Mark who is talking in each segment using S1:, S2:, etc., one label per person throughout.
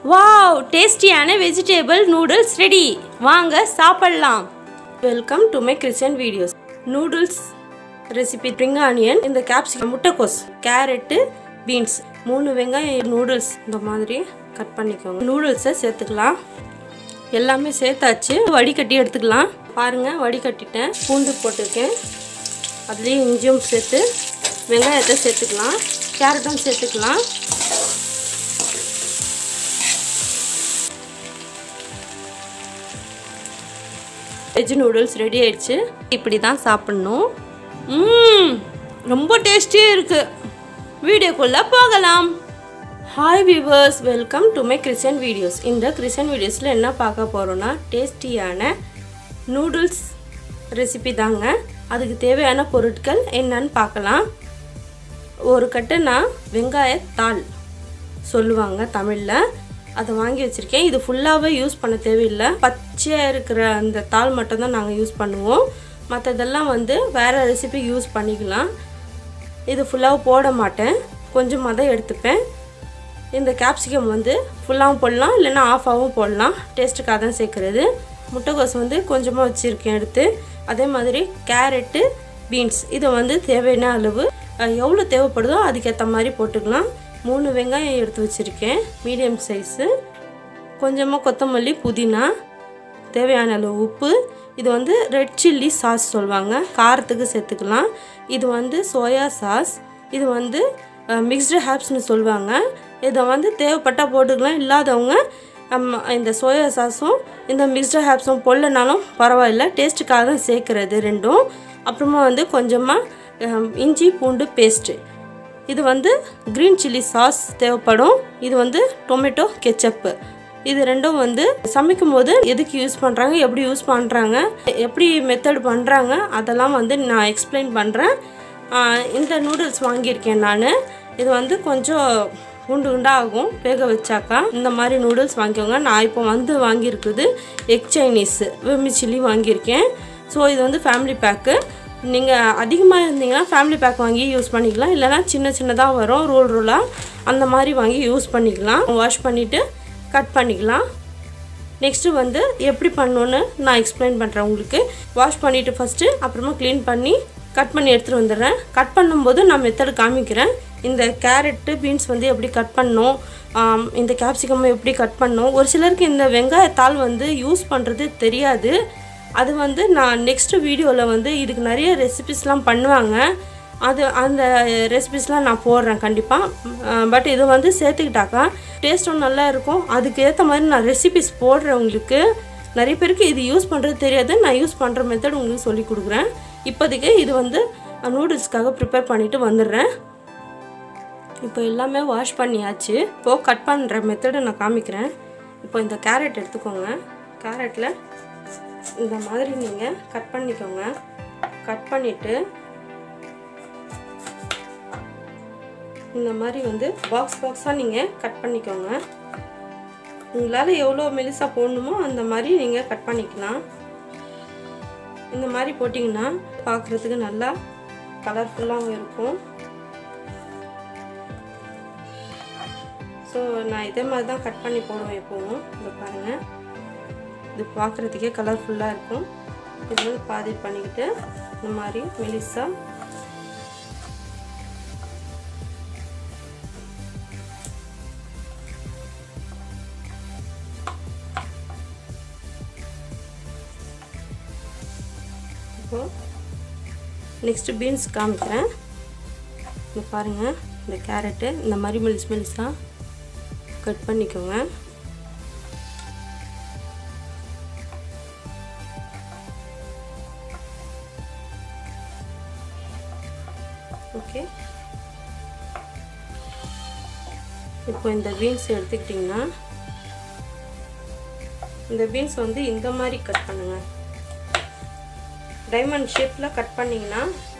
S1: wow டேஸ்டியான vegetable noodles ready வாங்க சாப்பிடலாம் welcome to my Christian videos noodles recipe spring onion இந்த capsicum முட்டைக்கோஸ் கேரட்டு பீன்ஸ் மூணு வெங்காயம் நூடுல்ஸ் இந்த மாதிரி கட் பண்ணிக்கோங்க நூடுல்ஸை சேர்த்துக்கலாம் எல்லாமே சேர்த்தாச்சு வடிகட்டி எடுத்துக்கலாம் பாருங்கள் வடிகட்டிட்டேன் பூண்டு போட்டிருக்கேன் அதுலேயும் இஞ்சியும் சேர்த்து வெங்காயத்தை சேர்த்துக்கலாம் கேரட்டும் சேர்த்துக்கலாம் வெஜ் நூடுல்ஸ் ரெடி ஆயிடுச்சு இப்படி தான் சாப்பிட்ணும் ம் ரொம்ப டேஸ்டியாக இருக்குது வீடியோக்குள்ளே போகலாம் hi viewers welcome to my Christian videos இந்த கிறிஸ்டியன் வீடியோஸில் என்ன பார்க்க போகிறோன்னா டேஸ்டியான நூடுல்ஸ் ரெசிபி தாங்க அதுக்கு தேவையான பொருட்கள் என்னன்னு பார்க்கலாம் ஒரு கட்டு நான் வெங்காயத்தாள் சொல்லுவாங்க தமிழில் அதை வாங்கி வச்சுருக்கேன் இது ஃபுல்லாகவே யூஸ் பண்ண தேவையில்லை பச்சையாக இருக்கிற அந்த தாள் மட்டும்தான் நாங்கள் யூஸ் பண்ணுவோம் மற்றதெல்லாம் வந்து வேறு ரெசிபி யூஸ் பண்ணிக்கலாம் இது ஃபுல்லாக போட மாட்டேன் கொஞ்சமாக தான் எடுத்துப்பேன் இந்த கேப்சிகம் வந்து ஃபுல்லாகவும் போடலாம் இல்லைன்னா ஆஃபாகவும் போடலாம் டேஸ்ட்டுக்காக தான் சேர்க்குறது முட்டைக்கோஸ் வந்து கொஞ்சமாக வச்சுருக்கேன் எடுத்து அதே மாதிரி கேரட்டு பீன்ஸ் இதை வந்து தேவையான அளவு எவ்வளோ தேவைப்படுதோ அதுக்கேற்ற மாதிரி போட்டுக்கலாம் மூணு வெங்காயம் எடுத்து வச்சுருக்கேன் மீடியம் சைஸு கொஞ்சமாக கொத்தமல்லி புதினா தேவையான அளவு உப்பு இது வந்து ரெட் சில்லி சாஸ் சொல்லுவாங்க காரத்துக்கு சேர்த்துக்கலாம் இது வந்து சோயா சாஸ் இது வந்து மிக்ஸ்டு ஹேப்ஸ்னு சொல்லுவாங்க இதை வந்து தேவைப்பட்டால் போட்டுக்கலாம் இல்லாதவங்க இந்த சோயா சாஸும் இந்த மிக்ஸ்டு ஹேப்ஸும் போடலனாலும் பரவாயில்ல டேஸ்ட்டுக்காக தான் சேர்க்குறது ரெண்டும் அப்புறமா வந்து கொஞ்சமாக இஞ்சி பூண்டு பேஸ்ட்டு இது வந்து க்ரீன் சில்லி சாஸ் தேவைப்படும் இது வந்து டொமேட்டோ கெச்சப்பு இது ரெண்டும் வந்து சமைக்கும் போது எதுக்கு யூஸ் பண்ணுறாங்க எப்படி யூஸ் பண்ணுறாங்க எப்படி மெத்தட் பண்ணுறாங்க அதெல்லாம் வந்து நான் எக்ஸ்பிளைன் பண்ணுறேன் இந்த நூடுல்ஸ் வாங்கியிருக்கேன் நான் இது வந்து கொஞ்சம் குண்டு குண்டாகும் வேக வச்சாக்கா இந்த மாதிரி நூடுல்ஸ் வாங்கிக்கோங்க நான் இப்போ வந்து வாங்கியிருக்குது எக் சைனீஸு வெம்மி சில்லி வாங்கியிருக்கேன் ஸோ இது வந்து ஃபேமிலி பேக்கு நீங்கள் அதிகமாக இருந்தீங்கன்னா ஃபேமிலி பேக் வாங்கி யூஸ் பண்ணிக்கலாம் இல்லைனா சின்ன சின்னதாக வரும் ரோல் ரோலாக அந்த மாதிரி வாங்கி யூஸ் பண்ணிக்கலாம் வாஷ் பண்ணிவிட்டு கட் பண்ணிக்கலாம் நெக்ஸ்ட்டு வந்து எப்படி பண்ணணுன்னு நான் எக்ஸ்பிளைன் பண்ணுறேன் உங்களுக்கு வாஷ் பண்ணிவிட்டு ஃபஸ்ட்டு அப்புறமா க்ளீன் பண்ணி கட் பண்ணி எடுத்துகிட்டு வந்துடுறேன் கட் பண்ணும்போது நான் மெத்தடு காமிக்கிறேன் இந்த கேரட்டு பீன்ஸ் வந்து எப்படி கட் பண்ணணும் இந்த கேப்சிகம் எப்படி கட் பண்ணணும் ஒரு சிலருக்கு இந்த வெங்காயத்தாள் வந்து யூஸ் பண்ணுறது தெரியாது அது வந்து நான் நெக்ஸ்ட்டு வீடியோவில் வந்து இதுக்கு நிறைய ரெசிபிஸ்லாம் பண்ணுவாங்க அது அந்த ரெசிபிஸ்லாம் நான் போடுறேன் கண்டிப்பாக பட் இது வந்து சேர்த்துக்கிட்டாக்கா டேஸ்ட்டும் நல்லா இருக்கும் அதுக்கு ஏற்ற மாதிரி நான் ரெசிபிஸ் போடுறேன் உங்களுக்கு நிறைய பேருக்கு இது யூஸ் பண்ணுறது தெரியாது நான் யூஸ் பண்ணுற மெத்தட் உங்களுக்கு சொல்லி கொடுக்குறேன் இப்போதைக்கு இது வந்து நூடுல்ஸ்க்காக ப்ரிப்பேர் பண்ணிவிட்டு வந்துடுறேன் இப்போ எல்லாமே வாஷ் பண்ணியாச்சு இப்போது கட் பண்ணுற மெத்தடை நான் காமிக்கிறேன் இப்போ இந்த கேரட் எடுத்துக்கோங்க கேரட்டில் இந்த மாதிரி நீங்கள் கட் பண்ணிக்கோங்க கட் பண்ணிவிட்டு இந்த மாதிரி வந்து பாக்ஸ் பாக்ஸாக நீங்கள் கட் பண்ணிக்கோங்க உங்களால் எவ்வளோ மெலிசாக போடணுமோ அந்த மாதிரி நீங்கள் கட் பண்ணிக்கலாம் இந்த மாதிரி போட்டிங்கன்னா பார்க்குறதுக்கு நல்லா கலர்ஃபுல்லாகவும் இருக்கும் ஸோ நான் இதே மாதிரி தான் கட் பண்ணி போடுவேன் எப்போவும் இதை பாருங்கள் இது பார்க்குறதுக்கே கலர்ஃபுல்லாக இருக்கும் இது வந்து பாதி பண்ணிக்கிட்டு இந்த மாதிரி மெலிசாக இப்போது நெக்ஸ்ட்டு பீன்ஸ் காமிக்கிறேன் இந்த பாருங்கள் இந்த கேரட்டு இந்த மாதிரி மெலிஸ் மெலிஸாக கட் பண்ணிக்கோங்க ஓகே இப்போ இந்த பீன்ஸ் எடுத்துக்கிட்டிங்கன்னா இந்த பீன்ஸ் வந்து இந்த மாதிரி கட் பண்ணுங்க டைமண்ட் ஷேப்பில் கட் பண்ணிங்கன்னா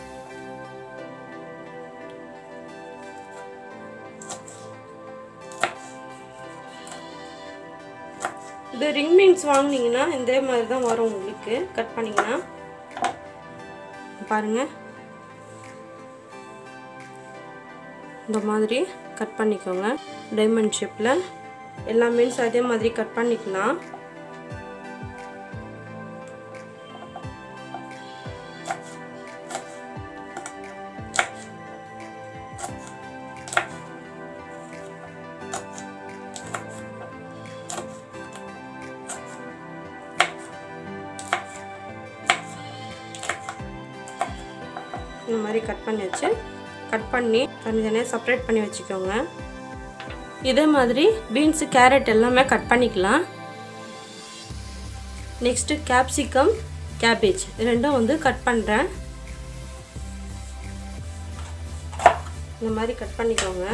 S1: இது ரிங் பீன்ஸ் வாங்கினீங்கன்னா இதே மாதிரி தான் வரும் உங்களுக்கு கட் பண்ணிங்கன்னா பாருங்கள் இந்த மாதிரி கட் பண்ணிக்கோங்க டைமண்ட் ஷேப்பில் எல்லா மீன்ஸும் அதே மாதிரி கட் பண்ணிக்கலாம் இந்த மாதிரி கட் பண்ணி வச்சு கட் பண்ணி தனித்தனியாக செப்பரேட் பண்ணி வச்சுக்கோங்க இதே மாதிரி பீன்ஸு கேரட் எல்லாமே கட் பண்ணிக்கலாம் நெக்ஸ்ட்டு கேப்சிகம் கேபேஜ் ரெண்டும் வந்து கட் பண்ணுறேன் இந்த மாதிரி கட் பண்ணிக்கோங்க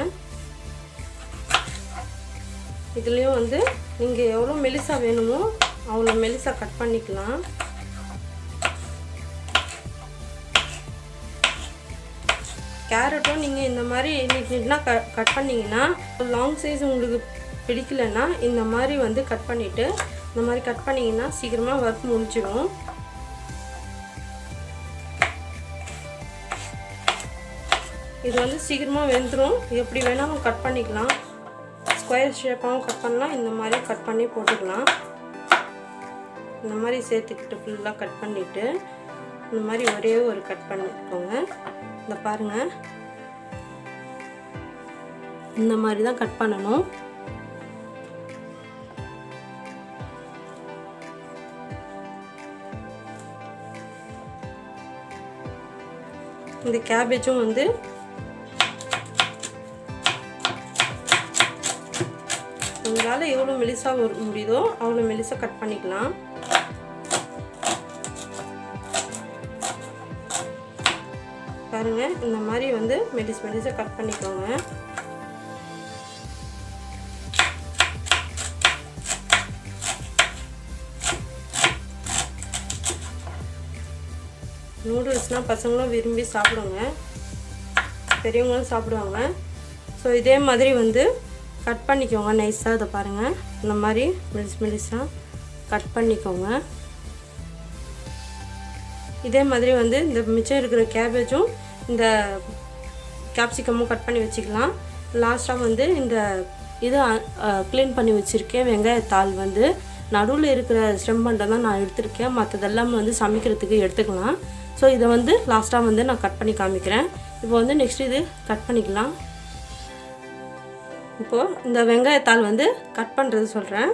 S1: இதுலேயும் வந்து நீங்கள் எவ்வளோ மெலிசா வேணுமோ அவ்வளோ மெலிசா கட் பண்ணிக்கலாம் கேரட்டும் நீங்கள் இந்த மாதிரி நீட் நீட்னா க கட் பண்ணிங்கன்னா லாங் சைஸ் உங்களுக்கு பிடிக்கலன்னா இந்த மாதிரி வந்து கட் பண்ணிவிட்டு இந்த மாதிரி கட் பண்ணிங்கன்னா சீக்கிரமாக ஒர்க் முடிஞ்சிடும் இது வந்து சீக்கிரமாக வெந்துடும் எப்படி வேணாலும் கட் பண்ணிக்கலாம் ஸ்கொயர் ஷேப்பாகவும் கட் பண்ணலாம் இந்த மாதிரி கட் பண்ணி போட்டுக்கலாம் இந்த மாதிரி சேர்த்துக்கிட்டு ஃபுல்லாக கட் பண்ணிவிட்டு இந்த மாதிரி ஒரே ஒரு கட் பண்ணிக்கோங்க இந்த பாருங்கள் இந்த மாதிரி தான் கட் பண்ணணும் இந்த கேபேஜும் வந்து உங்களால் எவ்வளோ மெலிசா முடியுதோ அவ்வளோ மெலிசா கட் பண்ணிக்கலாம் பாருங்க இந்த மாதிரி வந்து மெடிஸ் மெடிஸை கட் பண்ணிக்கோங்க நூடுல்ஸ்னால் பசங்களும் விரும்பி சாப்பிடுங்க பெரியவங்களும் சாப்பிடுவாங்க ஸோ இதே மாதிரி வந்து கட் பண்ணிக்கோங்க நைஸாக இதை பாருங்கள் இந்த மாதிரி மெலிஸ் மெலிஸாக கட் பண்ணிக்கோங்க இதே மாதிரி வந்து இந்த மிச்சம் இருக்கிற கேபேஜும் இந்த கேப்சிகமும் கட் பண்ணி வச்சுக்கலாம் லாஸ்ட்டாக வந்து இந்த இதை க்ளீன் பண்ணி வச்சுருக்கேன் வெங்காயத்தாள் வந்து நடுவில் இருக்கிற ஸ்டெம் பண்டை தான் நான் எடுத்திருக்கேன் மற்றதெல்லாம் வந்து சமைக்கிறதுக்கு எடுத்துக்கலாம் ஸோ இதை வந்து லாஸ்ட்டாக வந்து நான் கட் பண்ணி காமிக்கிறேன் இப்போ வந்து நெக்ஸ்ட் இது கட் பண்ணிக்கலாம் இப்போது இந்த வெங்காயத்தாள் வந்து கட் பண்ணுறது சொல்கிறேன்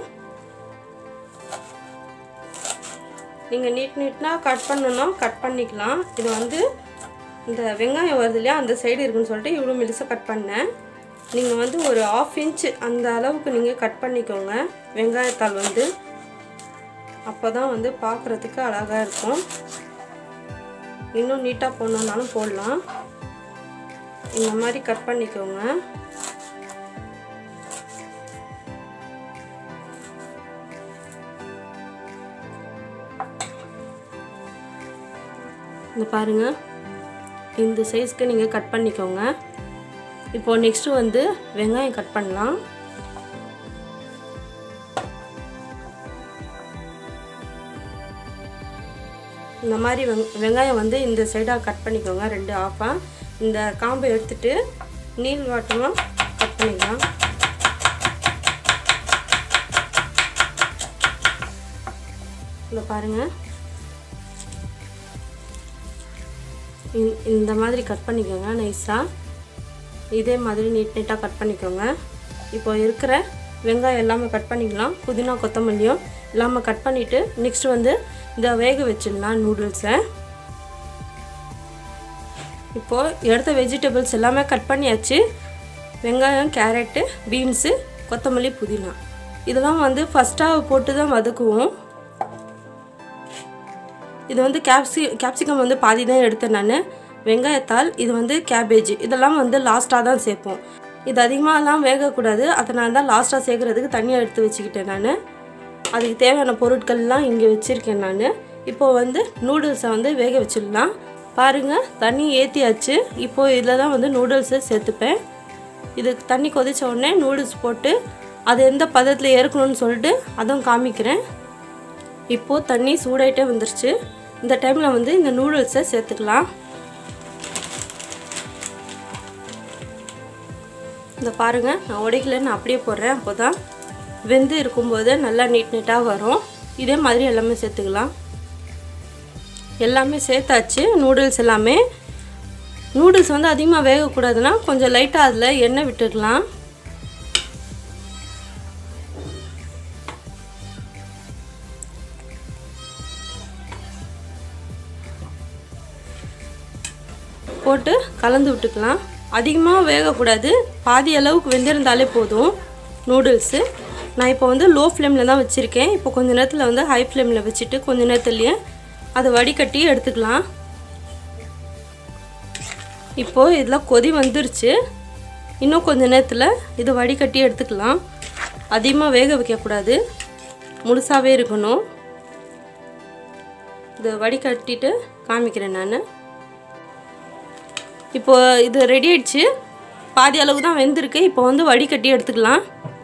S1: நீங்கள் நீட் நீட்னாக கட் பண்ணணுன்னா கட் பண்ணிக்கலாம் இது வந்து இந்த வெங்காயம் வருது இல்லையா அந்த சைடு இருக்குன்னு சொல்லிட்டு இவ்வளோ மெலிசாக கட் பண்ணேன் நீங்கள் வந்து ஒரு ஆஃப் இன்ச் அந்த அளவுக்கு நீங்கள் கட் பண்ணிக்கோங்க வெங்காயத்தாள் வந்து அப்போ தான் வந்து பார்க்குறதுக்கு அழகாக இருக்கும் இன்னும் நீட்டாக போடணுன்னாலும் போடலாம் இந்த மாதிரி கட் பண்ணிக்கோங்க இந்த பாருங்கள் இந்த சைஸ்க்கு நீங்கள் கட் பண்ணிக்கோங்க இப்போது நெக்ஸ்ட்டு வந்து வெங்காயம் கட் பண்ணலாம் இந்த மாதிரி வெங் வெங்காயம் வந்து இந்த சைடாக கட் பண்ணிக்கோங்க ரெண்டு ஆஃபாக இந்த காம்பை எடுத்துட்டு நீள் வாட்டமாக கட் பண்ணிக்கலாம் இந்த பாருங்கள் இந்த மாதிரி கட் பண்ணிக்கோங்க நைஸாக இதே மாதிரி நீட் நீட்டாக கட் பண்ணிக்கோங்க இப்போ இருக்கிற வெங்காயம் எல்லாமே கட் பண்ணிக்கலாம் புதினா கொத்தமல்லியும் எல்லாமே கட் பண்ணிவிட்டு நெக்ஸ்ட் வந்து இந்த வேக வச்சிடலாம் நூடுல்ஸை இப்போது எடுத்த வெஜிடபிள்ஸ் எல்லாமே கட் பண்ணியாச்சு வெங்காயம் கேரட்டு பீன்ஸு கொத்தமல்லி புதினா இதெல்லாம் வந்து ஃபஸ்ட்டாக போட்டு தான் வதக்குவோம் இது வந்து கேப்சி கேப்சிகம் வந்து பாதி தான் எடுத்தேன் நான் வெங்காயத்தால் இது வந்து கேபேஜ் இதெல்லாம் வந்து லாஸ்ட்டாக தான் சேர்ப்போம் இது அதிகமாகலாம் வேகக்கூடாது அதனால தான் லாஸ்ட்டாக சேர்க்குறதுக்கு தனியாக எடுத்து வச்சுக்கிட்டேன் நான் அதுக்கு தேவையான பொருட்கள்லாம் இங்கே வச்சுருக்கேன் நான் இப்போது வந்து நூடுல்ஸை வந்து வேக வச்சிடலாம் பாருங்கள் தண்ணி ஏற்றியாச்சு இப்போது இதில் தான் வந்து நூடுல்ஸை சேர்த்துப்பேன் இது தண்ணி கொதிச்ச உடனே நூடுல்ஸ் போட்டு அது எந்த பதத்தில் இறக்கணும்னு சொல்லிட்டு அதுவும் காமிக்கிறேன் இப்போது தண்ணி சூடாயிட்டே வந்துருச்சு இந்த டைமில் வந்து இந்த நூடுல்ஸை சேர்த்துக்கலாம் இந்த பாருங்கள் நான் உடைக்கல நான் அப்படியே போடுறேன் அப்போ தான் வெந்து இருக்கும்போது நல்லா நீட் நீட்டாக வரும் இதே மாதிரி எல்லாமே சேர்த்துக்கலாம் எல்லாமே சேர்த்தாச்சு நூடுல்ஸ் எல்லாமே நூடுல்ஸ் வந்து அதிகமாக வேகக்கூடாதுன்னா கொஞ்சம் லைட்டாக அதில் எண்ணெய் விட்டுக்கலாம் போட்டு கலந்து விட்டுக்கலாம் அதிகமாக வேகக்கூடாது பாதி அளவுக்கு வெந்திருந்தாலே போதும் நூடுல்ஸு நான் இப்போ வந்து லோ ஃப்ளேமில் தான் வச்சுருக்கேன் இப்போ கொஞ்ச நேரத்தில் வந்து ஹை ஃப்ளேமில் வச்சுட்டு கொஞ்ச நேரத்துலேயே அதை வடிகட்டி எடுத்துக்கலாம் இப்போது இதில் கொதி வந்துருச்சு இன்னும் கொஞ்ச நேரத்தில் இதை வடிகட்டி எடுத்துக்கலாம் அதிகமாக வேக வைக்கக்கூடாது முழுசாகவே இருக்கணும் இதை வடிகட்டிட்டு காமிக்கிறேன் நான் இப்போ இது ரெடி ஆயிடுச்சு பாதி அளவு தான் வெந்திருக்கு இப்போ வந்து வடிகட்டி எடுத்துக்கலாம்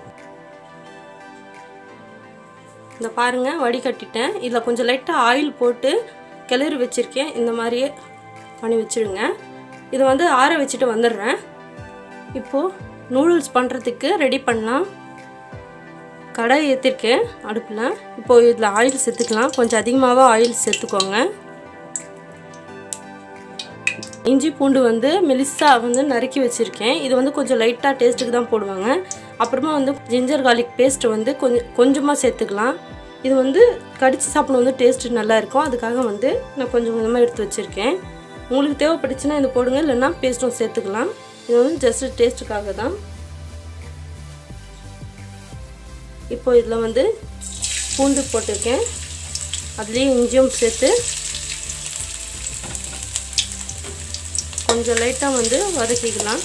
S1: இந்த பாருங்கள் வடிகட்டிட்டேன் இதில் கொஞ்சம் லைட்டாக ஆயில் போட்டு கிளறி வச்சுருக்கேன் இந்த மாதிரியே பண்ணி வச்சுருங்க இதை வந்து ஆற வச்சுட்டு வந்துடுறேன் இப்போது நூடுல்ஸ் பண்ணுறதுக்கு ரெடி பண்ணலாம் கடாய் ஏற்றிருக்கேன் அடுப்பில் இப்போது இதில் ஆயில் சேர்த்துக்கலாம் கொஞ்சம் அதிகமாகவே ஆயில் சேர்த்துக்கோங்க இஞ்சி பூண்டு வந்து மெலிசா வந்து நறுக்கி வச்சுருக்கேன் இது வந்து கொஞ்சம் லைட்டாக டேஸ்ட்டுக்கு தான் போடுவாங்க அப்புறமா வந்து ஜிஞ்சர் கார்லிக் பேஸ்ட் வந்து கொஞ்சம் கொஞ்சமாக சேர்த்துக்கலாம் இது வந்து கடித்து சாப்பிட வந்து டேஸ்ட்டு நல்லா இருக்கும் அதுக்காக வந்து நான் கொஞ்சம் கொஞ்சமாக எடுத்து வச்சுருக்கேன் உங்களுக்கு தேவைப்பட்டுச்சுன்னா இது போடுங்க இல்லைன்னா பேஸ்ட்டும் சேர்த்துக்கலாம் இது வந்து ஜஸ்ட் டேஸ்ட்டுக்காக தான் இப்போ இதில் வந்து பூண்டு போட்டிருக்கேன் அதுலேயும் இஞ்சியும் சேர்த்து கொஞ்சம் லைட்டாக வந்து வதக்கிக்கலாம்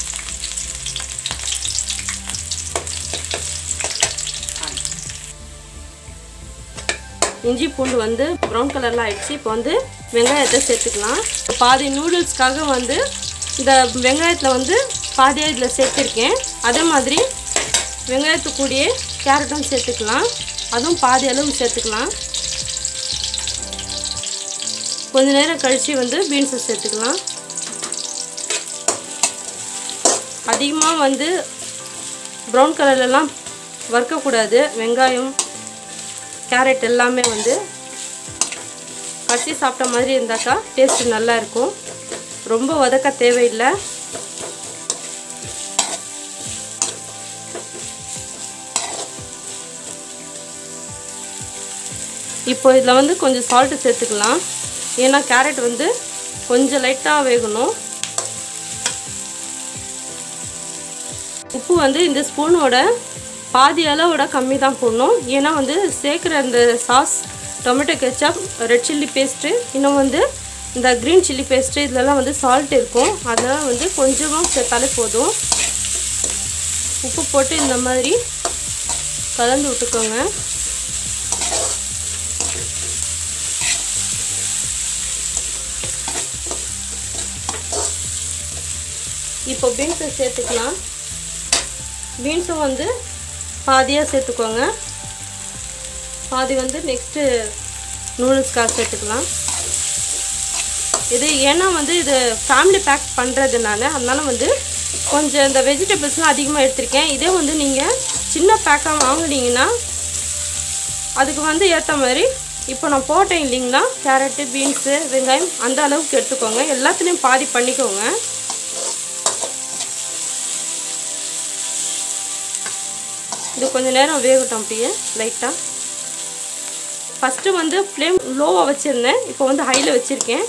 S1: இஞ்சி பூண்டு வந்து ப்ரௌன் கலரில் ஆயிடுச்சு இப்போ வந்து வெங்காயத்தை சேர்த்துக்கலாம் பாதி நூடுல்ஸ்க்காக வந்து இந்த வெங்காயத்தில் வந்து பாதியாக இதில் சேர்த்துருக்கேன் அதே மாதிரி வெங்காயத்து கூடயே கேரட்டும் சேர்த்துக்கலாம் அதுவும் பாதி அளவு சேர்த்துக்கலாம் கொஞ்ச நேரம் கழித்து வந்து பீன்ஸை சேர்த்துக்கலாம் அதிகமாக வந்து ப்ரௌன் கலர்லலாம் வறுக்கக்கூடாது வெங்காயம் கேரட் எல்லாமே வந்து கட்டி சாப்பிட்ட மாதிரி இருந்தாக்கா டேஸ்ட் நல்லா இருக்கும் ரொம்ப வதக்க தேவையில்லை இப்போ இதில் வந்து கொஞ்சம் சால்ட்டு சேர்த்துக்கலாம் ஏன்னா கேரட் வந்து கொஞ்சம் லைட்டாக வேகணும் உப்பு வந்து இந்த ஸ்பூனோட பாதி அளவோட கம்மி தான் போடணும் ஏன்னா வந்து சேர்க்குற அந்த sauce tomato ketchup red chilli paste இன்னும் வந்து இந்த க்ரீன் சில்லி பேஸ்ட்டு இதெல்லாம் வந்து சால்ட் இருக்கும் அதெல்லாம் வந்து கொஞ்சமாக சேர்த்தாலே போதும் உப்பு போட்டு இந்த மாதிரி கலந்து விட்டுக்கோங்க இப்போ பீன்ஸை சேர்த்துக்கலாம் பீன்ஸும் வந்து பாதியாக சேர்த்துக்கோங்க பாதி வந்து நெக்ஸ்ட்டு நூடுல்ஸ்க்காக சேர்த்துக்கலாம் இது ஏன்னா வந்து இது ஃபேமிலி பேக் பண்ணுறது நான் அதனால் வந்து கொஞ்சம் இந்த வெஜிடபிள்ஸ்லாம் அதிகமாக எடுத்திருக்கேன் இதே வந்து நீங்கள் சின்ன பேக்காக வாங்குனீங்கன்னா அதுக்கு வந்து ஏற்ற மாதிரி இப்போ நான் போட்டேன் இல்லைங்களா கேரட்டு பீன்ஸு வெங்காயம் அந்த அளவுக்கு எடுத்துக்கோங்க எல்லாத்துலேயும் பாதி பண்ணிக்கோங்க இது கொஞ்சம் நேரம் வேகட்டும் அப்படியே லைட்டாக ஃபஸ்ட்டு வந்து ஃப்ளேம் லோவாக வச்சுருந்தேன் இப்போ வந்து ஹையில் வச்சுருக்கேன்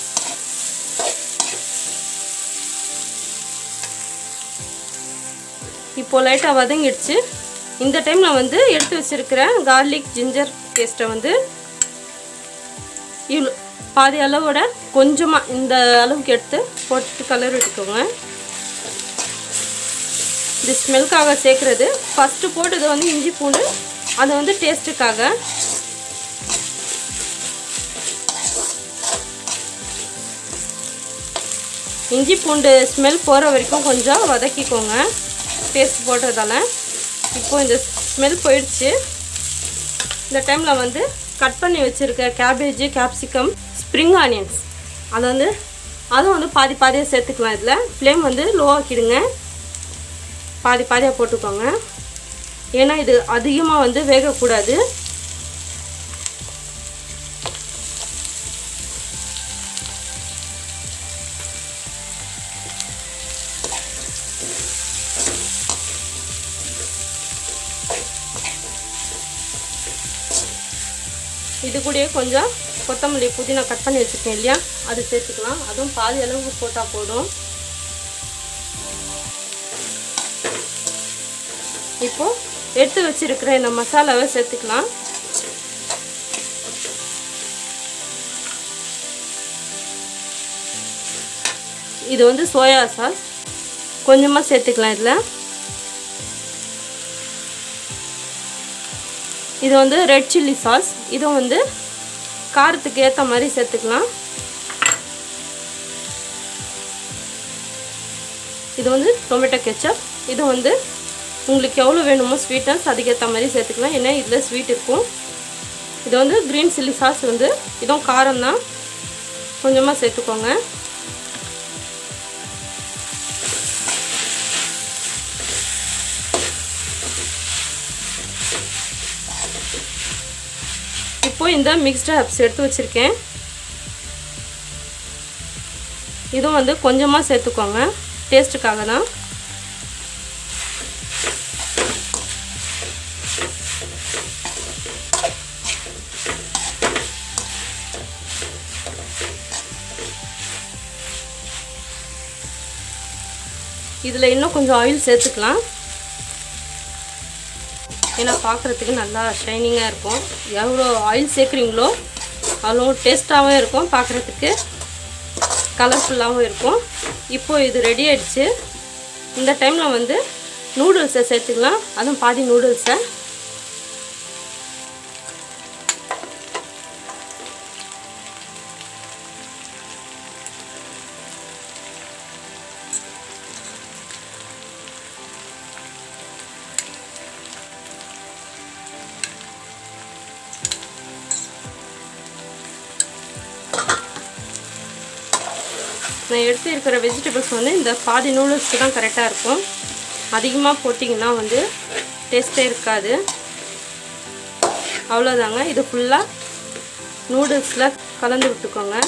S1: இப்போ லைட்டாக வதங்கிடுச்சு இந்த டைமில் வந்து எடுத்து வச்சுருக்கிற கார்லிக் ஜிஞ்சர் பேஸ்ட்டை வந்து இவ்வளோ பாதி அளவோட கொஞ்சமாக இந்த அளவுக்கு எடுத்து போட்டு கலர் விட்டுக்கோங்க இது ஸ்மெல்க்காக சேர்க்குறது ஃபஸ்ட்டு போட்டது வந்து இஞ்சி பூண்டு அது வந்து டேஸ்ட்டுக்காக இஞ்சி பூண்டு ஸ்மெல் போகிற வரைக்கும் கொஞ்சம் வதக்கிக்கோங்க பேஸ்ட் போட்டதால இப்போ இந்த ஸ்மெல் போயிடுச்சு இந்த டைமில் வந்து கட் பண்ணி வச்சுருக்க கேபேஜு கேப்சிகம் ஸ்ப்ரிங் ஆனியன்ஸ் அதை வந்து அதுவும் வந்து பாதி பாதியாக சேர்த்துக்கலாம் இதில் ஃப்ளேம் வந்து லோ ஆக்கிடுங்க பாதி பாதியாக போட்டுக்கோங்க ஏன்னா இது அதிகமாக வந்து வேகக்கூடாது இது கூடயே கொஞ்சம் கொத்தமல்லி புதினா கட் பண்ணி வச்சுருக்கேன் இல்லையா அது சேர்த்துக்கலாம் அதுவும் பாதி அளவுக்கு போட்டால் போதும் இப்போ எடுத்து வச்சிருக்கிற இந்த மசாலாவை சேர்த்துக்கலாம் இது வந்து சோயா சாஸ் கொஞ்சமாக சேர்த்துக்கலாம் இதில் இது வந்து ரெட் சில்லி சாஸ் இதுவும் வந்து காரத்துக்கு ஏற்ற மாதிரி சேர்த்துக்கலாம் இது வந்து டொமேட்டோ கெச்சப் இது வந்து உங்களுக்கு எவ்வளோ வேணுமோ ஸ்வீட்னஸ் அதுக்கேற்ற மாதிரி சேர்த்துக்கலாம் ஏன்னா இதில் ஸ்வீட் இருக்கும் இது வந்து க்ரீன் சில்லி சாஸ் வந்து இதுவும் காரம் தான் கொஞ்சமாக சேர்த்துக்கோங்க இப்போ இந்த மிக்ஸ்டு ஹப்ஸ் எடுத்து வச்சுருக்கேன் இதுவும் வந்து கொஞ்சமாக சேர்த்துக்கோங்க டேஸ்ட்டுக்காக தான் இதில் இன்னும் கொஞ்சம் ஆயில் சேர்த்துக்கலாம் ஏன்னா பார்க்குறதுக்கு நல்லா ஷைனிங்காக இருக்கும் எவ்வளோ ஆயில் சேர்க்குறீங்களோ அவ்வளோ டேஸ்ட்டாகவும் இருக்கும் பார்க்குறதுக்கு கலர்ஃபுல்லாகவும் இருக்கும் இப்போது இது ரெடி ஆயிடுச்சு இந்த டைமில் வந்து நூடுல்ஸை சேர்த்துக்கலாம் அதுவும் பாதி நூடுல்ஸை நான் எடுத்து இருக்கிற வெஜிடபிள்ஸ் வந்து இந்த பாதி நூடுல்ஸ்க்கு தான் கரெக்டாக இருக்கும் அதிகமாக போட்டிங்கன்னா வந்து டேஸ்ட்டே இருக்காது அவ்வளோதாங்க இது ஃபுல்லாக நூடுல்ஸில் கலந்து விட்டுக்கோங்க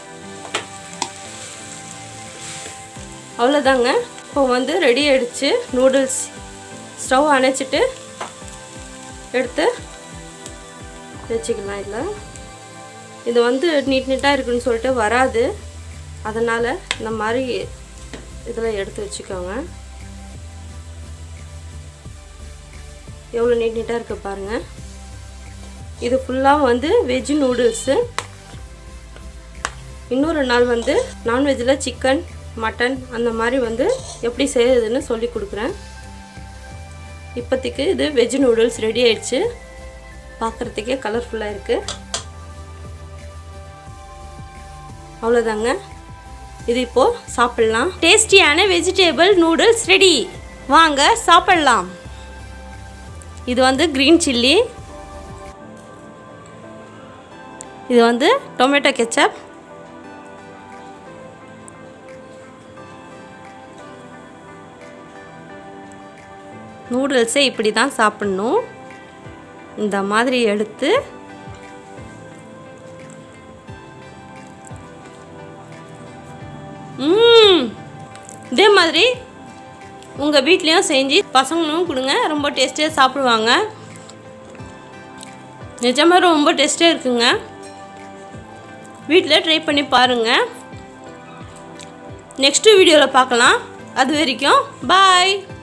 S1: அவ்வளோதாங்க இப்போ வந்து ரெடி ஆயிடுச்சு நூடுல்ஸ் ஸ்டவ் அணைச்சிட்டு எடுத்து வச்சுக்கலாம் இதில் இது வந்து நீட் நீட்டாக இருக்குன்னு சொல்லிட்டு வராது அதனால் இந்த மாதிரி இதில் எடுத்து வச்சுக்கோங்க எவ்வளோ நீட் நீட்டாக இருக்குது பாருங்கள் இது ஃபுல்லாக வந்து வெஜ் நூடுல்ஸு இன்னொரு நாள் வந்து நான்வெஜ்ஜில் சிக்கன் மட்டன் அந்த மாதிரி வந்து எப்படி செய்யறதுன்னு சொல்லி கொடுக்குறேன் இப்போதைக்கு இது வெஜ் நூடுல்ஸ் ரெடி ஆயிடுச்சு பார்க்குறதுக்கே கலர்ஃபுல்லாக இருக்குது அவ்வளோதாங்க இது இப்போது சாப்பிட்லாம் டேஸ்டியான வெஜிடேபிள் நூடுல்ஸ் ரெடி வாங்க சாப்பிட்லாம் இது வந்து க்ரீன் சில்லி இது வந்து டொமேட்டோ கெச்சப் நூடுல்ஸை இப்படி தான் சாப்பிட்ணும் இந்த மாதிரி எடுத்து ம் இதே மாதிரி உங்கள் வீட்லேயும் செஞ்சு பசங்களும் கொடுங்க ரொம்ப டேஸ்டியாக சாப்பிடுவாங்க நிஜமாக ரொம்ப டேஸ்டியாக இருக்குங்க வீட்டில் ட்ரை பண்ணி பாருங்கள் நெக்ஸ்ட்டு வீடியோவில் பார்க்கலாம் அது வரைக்கும் பாய்